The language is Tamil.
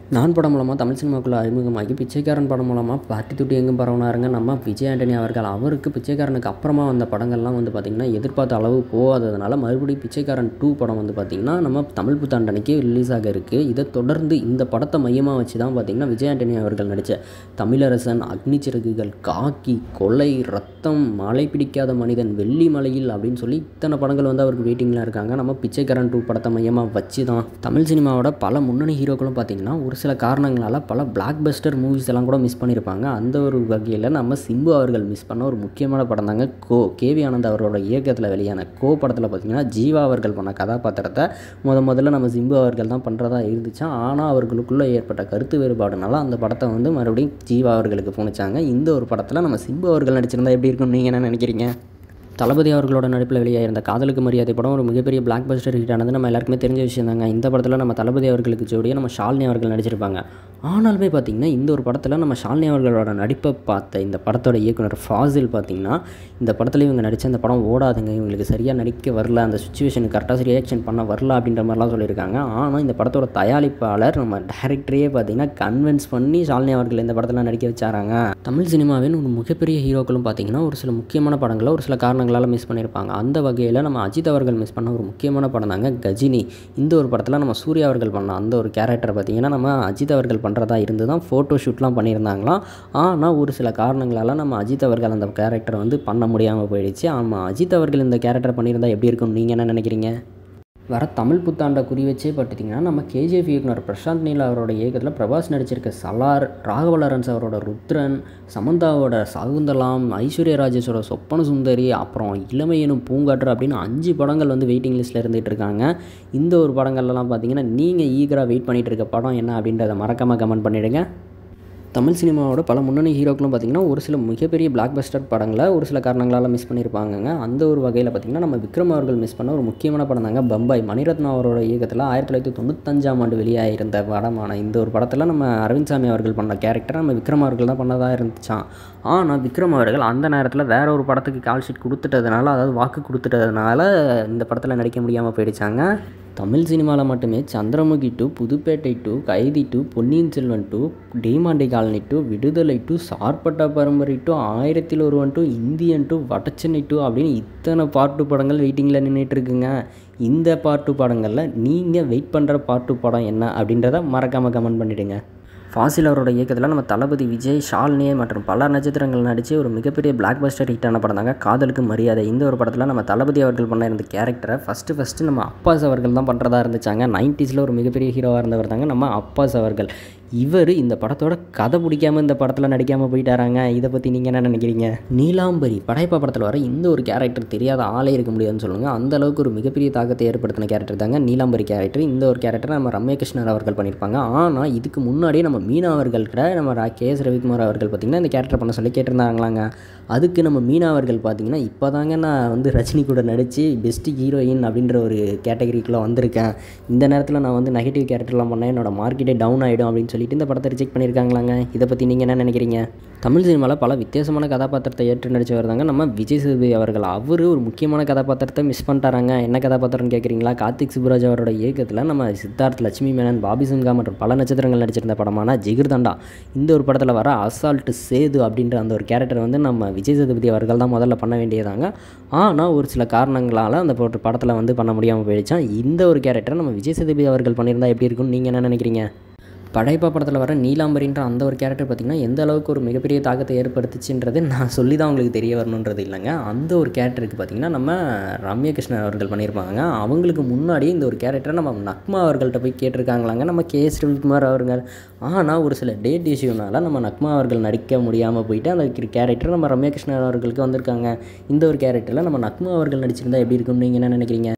நான் படம் மூலமாக தமிழ் சினிமாக்குள்ளே அறிமுகமாகி பிச்சைக்காரன் படம் மூலமாக பாட்டி துட்டி எங்கும் பரவனாருங்க நம்ம விஜய் ஆண்டனி அவர்கள் அவருக்கு பிச்சைக்காரனுக்கு அப்புறமா வந்த படங்கள்லாம் வந்து பார்த்திங்கன்னா எதிர்பார்த்த அளவு போகாததுனால மறுபடியும் பிச்சைக்காரன் டூ படம் வந்து பார்த்திங்கன்னா நம்ம தமிழ் புத்தாண்டனைக்கு ரிலீஸ் ஆக இருக்குது இதை தொடர்ந்து இந்த படத்தை மையமாக வச்சு தான் பார்த்திங்கன்னா விஜய் ஆண்டனி அவர்கள் நடித்த தமிழரசன் அக்னி சிறகுகள் காக்கி கொலை ரத்தம் மழை பிடிக்காத மனிதன் வெள்ளி மலையில் அப்படின்னு சொல்லி இத்தனை படங்கள் வந்து அவருக்கு வெயிட்டிங்கில் இருக்காங்க நம்ம பிச்சைக்காரன் டூ படத்தை மையமாக வச்சு தான் தமிழ் சினிமாவோட பல முன்னணி ஹீரோக்களும் பார்த்திங்கன்னா ஒரு சில காரணங்களால் பல பிளாக் பஸ்டர் மூவிஸ் எல்லாம் கூட மிஸ் பண்ணியிருப்பாங்க அந்த ஒரு வகையில் நம்ம சிம்பு அவர்கள் மிஸ் பண்ண ஒரு முக்கியமான படம் தாங்க கோ கேவி ஆனந்த் அவரோட இயக்கத்தில் வெளியான கோ படத்தில் பார்த்திங்கன்னா ஜீவா அவர்கள் பண்ண கதாபாத்திரத்தை முத முதல்ல நம்ம சிம்பு அவர்கள் தான் பண்ணுறதா இருந்துச்சு ஆனால் அவர்களுக்குள்ளே ஏற்பட்ட கருத்து வேறுபாடுனால அந்த படத்தை வந்து மறுபடியும் ஜீவா அவர்களுக்கு போனிச்சாங்க இந்த ஒரு படத்தில் நம்ம சிம்பு அவர்கள் நடிச்சிருந்தா எப்படி இருக்கும்னு நீங்கள் என்ன நினைக்கிறீங்க தளபதி அவர்களோட நடிப்பில் வெளியாயிருந்த காதலுக்கு மரியாதை படம் ஒரு மிகப்பெரிய பிளாக் பஸ்டர் ஹிட் ஆனது நம்ம எல்லாருக்குமே தெரிஞ்ச விஷயம் தாங்க இந்த படத்தில் நம்ம தளபதி அவர்களுக்கு ஜோடியாக நம்ம ஷாலினி அவர்கள் நடிச்சிருப்பாங்க ஆனாலுமே பார்த்திங்கன்னா இந்த ஒரு படத்தில் நம்ம ஷாலினி அவர்களோட நடிப்பை பார்த்த இந்த படத்தோட இயக்குனர் ஃபாசில் பார்த்திங்கன்னா இந்த படத்தில் இவங்க நடித்த இந்த படம் ஓடாதுங்க இவங்களுக்கு சரியாக நடிக்க வரல அந்த சுச்சுவேஷனுக்கு கரெக்டாக ரியாக்ஷன் பண்ண வரல அப்படின்ற மாதிரிலாம் சொல்லியிருக்காங்க ஆனால் இந்த படத்தோட தயாரிப்பாளர் நம்ம டேரக்டரையே பார்த்திங்கன்னா கன்வின்ஸ் பண்ணி ஷாலினி அவர்கள் இந்த படத்தில் நடிக்க வச்சாராங்க தமிழ் சினிமாவின் ஒரு மிகப்பெரிய ஹீரோக்களும் பார்த்திங்கன்னா ஒரு சில முக்கியமான படங்களை ஒரு சில காரணங்களால் மிஸ் பண்ணியிருப்பாங்க அந்த வகையில் நம்ம அஜித் அவர்கள் மிஸ் பண்ண ஒரு முக்கியமான படம் தாங்க கஜினி இந்த ஒரு படத்தில் நம்ம சூர்யா அவர்கள் பண்ண அந்த ஒரு கேரக்டர் பார்த்திங்கன்னா நம்ம அஜித் அவர்கள் பண்ணுறதா இருந்து தான் ஃபோட்டோ ஷூட்லாம் பண்ணியிருந்தாங்களாம் ஆனால் ஒரு சில காரணங்களால் நம்ம அஜித் அவர்கள் அந்த கேரக்டரை வந்து பண்ண முடியாமல் போயிடுச்சு ஆமாம் அஜித் அவர்கள் இந்த கேரக்டர் பண்ணியிருந்தால் எப்படி இருக்கும்னு நீங்கள் என்ன நினைக்கிறீங்க வர தமிழ் புத்தாண்டை குறி வச்சே பார்த்துட்டிங்கன்னா நம்ம கேஜிஎஃப் இயக்குனர் பிரசாந்த் நீல் அவரோட இயக்கத்தில் பிரபாஸ் நடிச்சிருக்க சலார் ராகவ லாரன்ஸ் அவரோட ருத்ரன் சமந்தாவோட சகுந்தலாம் ஐஸ்வர்யா ராஜேஷோட சொப்பன சுந்தரி அப்புறம் இளமை எனும் பூங்காற்று அப்படின்னு அஞ்சு படங்கள் வந்து வெயிட்டிங் லிஸ்ட்டில் இருந்துகிட்டு இருக்காங்க இந்த ஒரு படங்கள்லாம் பார்த்தீங்கன்னா நீங்கள் ஈகராக வெயிட் பண்ணிகிட்டு இருக்க படம் என்ன அப்படின்றத மறக்காமல் கமெண்ட் பண்ணிவிடுங்க தமிழ் சினிமாவோட பல முன்னணி ஹீரோக்களும் பார்த்திங்கன்னா ஒரு சில மிகப்பெரிய பிளாக் பஸ்டர் படங்களை ஒரு சில காரணங்களால் மிஸ் பண்ணியிருப்பாங்கங்க அந்த ஒரு வகையில் பார்த்திங்கன்னா நம்ம விக்ரம் அவர்கள் மிஸ் பண்ண ஒரு முக்கியமான படம் தாங்க பம்பாய் மணிரத்னம் அவரோட இயக்கத்தில் ஆயிரத்தி தொள்ளாயிரத்தி தொண்ணூத்தஞ்சாம் ஆண்டு வெளியாகிருந்த படமான இந்த ஒரு படத்தில் நம்ம அரவிந்த் சாமி அவர்கள் பண்ண கேரக்டரை நம்ம விக்ரம் அவர்கள் தான் பண்ணதாக இருந்துச்சான் ஆனால் விக்ரம் அவர்கள் அந்த நேரத்தில் வேற ஒரு படத்துக்கு கால் ஷீட் கொடுத்துட்டதுனால அதாவது வாக்கு கொடுத்துட்டதுனால இந்த படத்தில் நடிக்க முடியாமல் போயிடுச்சாங்க தமிழ் சினிமாவில் மட்டுமே Chandramukhi to Pudhupettai to Kaithi to Ponniyin Selvan to Demonte Colony to Viduthalai to Sarpatta Parambarai to Aayirathil Oruvan to Indian to Vada Chennai to அப்படின்னு இத்தனை பார்ட் டூ படங்கள் வெயிட்டிங்கில் நின்றுட்டு இருக்குங்க இந்த பார்ட் டூ படங்களில் நீங்கள் வெயிட் பண்ணுற பார்ட் டூ படம் என்ன அப்படின்றத மறக்காமல் கமெண்ட் பண்ணிவிடுங்க ஃபாசில் அவரோட இயக்கத்தில் நம்ம தளபதி விஜய் ஷாலினி மற்றும் பல நட்சத்திரங்கள் நடித்து ஒரு மிகப்பெரிய பிளாக் பஸ்டர் ஹிட்டான படம் தாங்க காதலுக்கு மரியாதை இந்த ஒரு படத்தில் நம்ம தளபதி அவர்கள் பண்ண இருந்த கேரக்டரை ஃபஸ்ட்டு ஃபஸ்ட்டு நம்ம அப்பாஸ் அவர்கள் தான் பண்ணுறதா இருந்துச்சாங்க நைன்ட்டீஸில் ஒரு மிகப்பெரிய ஹீரோவாக இருந்தவர் தாங்க நம்ம அப்பாஸ் அவர்கள் இவர் இந்த படத்தோட கதை பிடிக்காமல் இந்த படத்தில் நடிக்காமல் போயிட்டாராங்க இதை பற்றி நீங்கள் என்ன நினைக்கிறீங்க நீலாம்பரி படைப்பா படத்தில் வர இந்த ஒரு கேரக்டர் தெரியாத ஆளே இருக்க முடியாதுன்னு சொல்லுங்கள் அந்த அளவுக்கு ஒரு மிகப்பெரிய தாக்கத்தை ஏற்படுத்தின கேரக்டர் தாங்க நீலாம்பரி கேரக்டர் இந்த ஒரு கேரக்டர் நம்ம ரம்யா கிருஷ்ணர் அவர்கள் பண்ணியிருப்பாங்க ஆனால் இதுக்கு முன்னாடியே நம்ம மீனா அவர்கள்கிட்ட நம்ம ரா கே எஸ் ரவிக்குமார் அவர்கள் பார்த்திங்கன்னா இந்த கேரக்டர் பண்ண சொல்லி கேட்டிருந்தாங்களாங்க அதுக்கு நம்ம மீனா அவர்கள் பார்த்திங்கன்னா இப்போ தாங்க நான் வந்து ரஜினி கூட நடித்து பெஸ்ட்டு ஹீரோயின் அப்படின்ற ஒரு கேட்டகரிக்குள்ளே வந்திருக்கேன் இந்த நேரத்தில் நான் வந்து நெகட்டிவ் கேரக்டர்லாம் பண்ணேன் என்னோட மார்க்கெட்டே டவுன் ஆகிடும் அப்படின்னு சொல்லிட்டு இந்த படத்தை ரிஜெக்ட் பண்ணியிருக்காங்களாங்க இதை பற்றி நீங்கள் என்ன நினைக்கிறீங்க தமிழ் சினிமாவில் பல வித்தியாசமான கதாபாத்திரத்தை ஏற்று நடித்தவர் தாங்க நம்ம விஜய் சேதுபதி அவர்கள் அவர் ஒரு முக்கியமான கதாபாத்திரத்தை மிஸ் பண்ணிட்டாராங்க என்ன கதாபாத்திரம்னு கேட்குறீங்களா கார்த்திக் சுப்புராஜ் அவரோட இயக்கத்தில் நம்ம சித்தார்த் லட்சுமி மேனன் பாபி சிம்கா மற்றும் பல நட்சத்திரங்கள் நடிச்சிருந்த படமான ஜிகிர்தண்டா இந்த ஒரு படத்தில் வர அசால்ட் சேது அப்படின்ற அந்த ஒரு கேரக்டர் வந்து நம்ம விஜய் சேதுபதி அவர்கள் தான் முதல்ல பண்ண வேண்டியதாங்க ஆனால் ஒரு சில காரணங்களால் அந்த படத்தில் வந்து பண்ண முடியாமல் போயிடுச்சான் இந்த ஒரு கேரக்டரை நம்ம விஜய் சேதுபதி அவர்கள் பண்ணியிருந்தால் எப்படி இருக்கும்னு நீங்கள் என்ன நினைக்கிறீங்க படைப்பா படத்தில் வர நீலாம்பரின்ற அந்த ஒரு கேரக்டர் பார்த்திங்கன்னா எந்த அளவுக்கு ஒரு மிகப்பெரிய தாக்கத்தை ஏற்படுத்துச்சுன்றது நான் சொல்லி தான் உங்களுக்கு தெரிய வரணுன்றது இல்லைங்க அந்த ஒரு கேரக்டருக்கு பார்த்திங்கன்னா நம்ம ரம்யா கிருஷ்ணன் அவர்கள் பண்ணியிருப்பாங்க அவங்களுக்கு முன்னாடி இந்த ஒரு கேரக்டரை நம்ம நக்மா அவர்கள்ட்ட போய் கேட்டிருக்காங்களாங்க நம்ம கே எஸ் ரவிக்குமார் அவர்கள் ஆனால் ஒரு சில டேட் இஷ்யூனால் நம்ம நக்மா அவர்கள் நடிக்க முடியாமல் போயிட்டு அந்த கேரக்டர் நம்ம ரம்யா கிருஷ்ணன் அவர்களுக்கு வந்திருக்காங்க இந்த ஒரு கேரக்டரில் நம்ம நக்மா அவர்கள் நடிச்சிருந்தா எப்படி இருக்கும்னு நீங்கள் என்ன நினைக்கிறீங்க